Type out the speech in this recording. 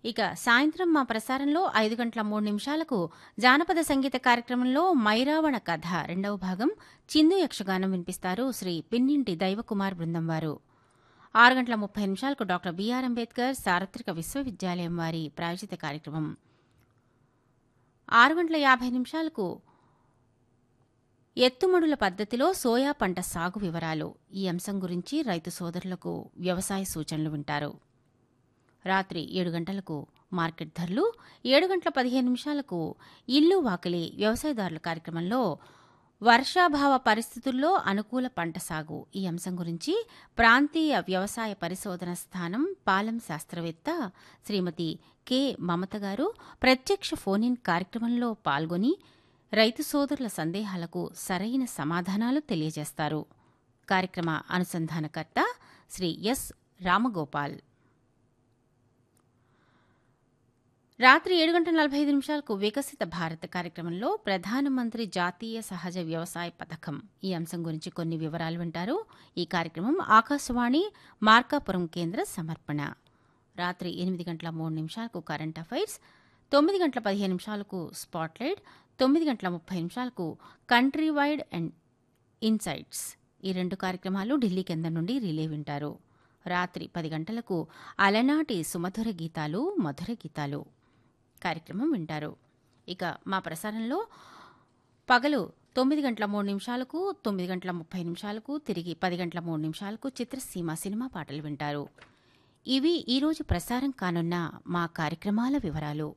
ఇక సాయంత్రం మా ప్రసారంలో ఐదు గంటల మూడు నిమిషాలకు జానపద సంగీత కార్యక్రమంలో మైరావణ కథ రెండవ భాగం చిందు యక్షగానం వినిపిస్తారు శ్రీ పిన్నింటి దైవకుమార్ బృందం వారు ఆరు గంటల ముప్పై నిమిషాలకు డాక్టర్ బిఆర్ అంబేద్కర్ సార్వత్రిక విశ్వవిద్యాలయం వారి ప్రాయోజిత కార్యక్రమం ఆరు గంటల యాభై నిమిషాలకు ఎత్తుమడుల పద్ధతిలో సోయా పంట సాగు వివరాలు ఈ అంశం గురించి రైతు సోదరులకు వ్యవసాయ సూచనలు వింటారు రాత్రి ఏడు గంటలకు మార్కెట్ ధరలు ఏడు గంటల పదిహేను నిమిషాలకు ఇల్లు వాకిలి వ్యవసాయదారుల కార్యక్రమంలో వర్షాభావ పరిస్థితుల్లో అనుకూల పంట సాగు ఈ అంశం గురించి ప్రాంతీయ వ్యవసాయ పరిశోధన స్థానం పాలెం శాస్త్రవేత్త శ్రీమతి కె మమత గారు ప్రత్యక్ష ఫోన్ ఇన్ కార్యక్రమంలో పాల్గొని రైతు సోదరుల సందేహాలకు సరైన సమాధానాలు తెలియజేస్తారు కార్యక్రమ అనుసంధానకర్త శ్రీ ఎస్ రామగోపాల్ రాత్రి ఏడు గంటల నలభై ఐదు నిమిషాలకు వికసిత భారత్ కార్యక్రమంలో ప్రధానమంత్రి జాతీయ సహజ వ్యవసాయ పథకం ఈ అంశం గురించి కొన్ని వివరాలు వింటారు ఈ కార్యక్రమం ఆకాశవాణి మార్కాపురం కేంద్ర సమర్పణ రాత్రి ఎనిమిది గంటల మూడు నిమిషాలకు కరెంట్ అఫైర్స్ తొమ్మిది గంటల పదిహేను నిమిషాలకు స్పాట్లైట్ తొమ్మిది గంటల ముప్పై నిమిషాలకు కంట్రీ వైడ్ అండ్ ఇన్సైట్స్ ఈ రెండు కార్యక్రమాలు ఢిల్లీ కేంద్రం నుండి రిలే వింటారు రాత్రి పది గంటలకు అలనాటి సుమధుర గీతాలు మధుర గీతాలు కార్యక్రమం వింటారు ఇక మా ప్రసారంలో పగలు తొమ్మిది గంటల మూడు నిమిషాలకు తొమ్మిది గంటల ముప్పై నిమిషాలకు తిరిగి పది గంటల మూడు నిమిషాలకు చిత్రసీమ సినిమా పాటలు వింటారు ఇవి ఈరోజు ప్రసారం కానున్న మా కార్యక్రమాల వివరాలు